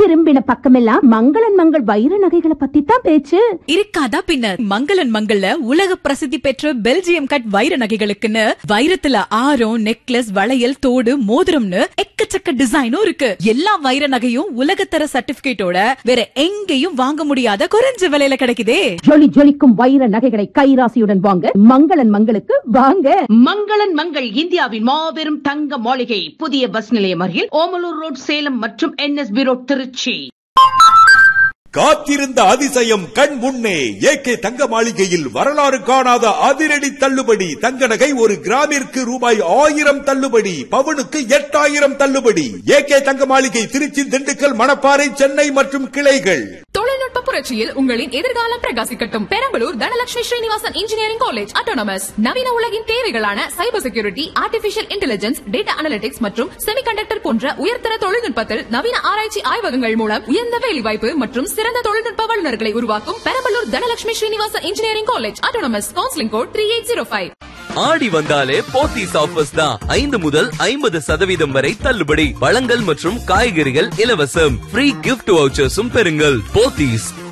திரும்பின பக்கமெல்லாம் மங்களன் மங்கள் வைர நகைகளை பத்தி தான் பேச்சு இருக்காதா பின்ன மங்களன் மங்கள்ல உலக பிரசித்தி பெற்ற பெல்ஜியம் கட் வைர நகைகளுக்குன்னு வைரத்துல ஆரம் நெக்லஸ் வளையல் தோடு மோதிரம்னு எக்கச்சக்க டிசைனும் இருக்கு எல்லா வைர நகையும் உலகத்தர சர்டிபிகேட்டோட வேற எங்கேயும் வாங்க முடியாத குறைஞ்ச விலையில கிடைக்குதே ஜொலி ஜொலிக்கும் வைர நகைகளை கைராசியுடன் வாங்க மங்களன் மங்களுக்கு வாங்க மங்களன் மங்கள் இந்தியாவின் மாபெரும் தங்க மாளிகை புதிய பஸ் நிலையம் அருகில் ஓமலூர் ரோட் சேலம் மற்றும் என்எஸ்பி ரோட் திருச்சி காத்திருந்த அதிசயம் கண் முன்னே ஏகே தங்க மாளிகையில் வரலாறு காணாத அதிரடி தள்ளுபடி தங்க நகை ஒரு கிராமிற்கு ரூபாய் ஆயிரம் தள்ளுபடி பவுனுக்கு எட்டாயிரம் தள்ளுபடி ஏகே தங்க மாளிகை திருச்சி திண்டுக்கல் மணப்பாறை சென்னை மற்றும் கிளைகள் தொழில்நுட்ப புரட்சியில் உங்களின் எதிர்காலம் பிரகாசிக்கட்டும் Perambalur Dhanalakshmi Srinivasan engineering college autonomous நவீன உலகின் தேவைகளான cyber security artificial intelligence data analytics மற்றும் செமிகண்டக்டர் போன்ற உயர்தர தொழில்நுட்பத்தில் நவீன ஆராய்ச்சி ஆய்வகங்கள் மூலம் உயர்ந்த வேலைவாய்ப்பு மற்றும் சிறந்த தொழில்நுட்ப வல்லுநர்களை உருவாக்கும் Perambalur Dhanalakshmi Srinivasan engineering college autonomous counselling code three eight zero five ஆடி வந்தாலே போத்தீஸ் ஆஃபர்ஸ் தான் ஐந்து முதல் ஐம்பது சதவீதம் வரை தள்ளுபடி பழங்கள் மற்றும் காய்கறிகள் இலவசம் ஃப்ரீ கிஃப்ட் வவுச்சர்ஸும் பெறுங்கள் போத்தீஸ்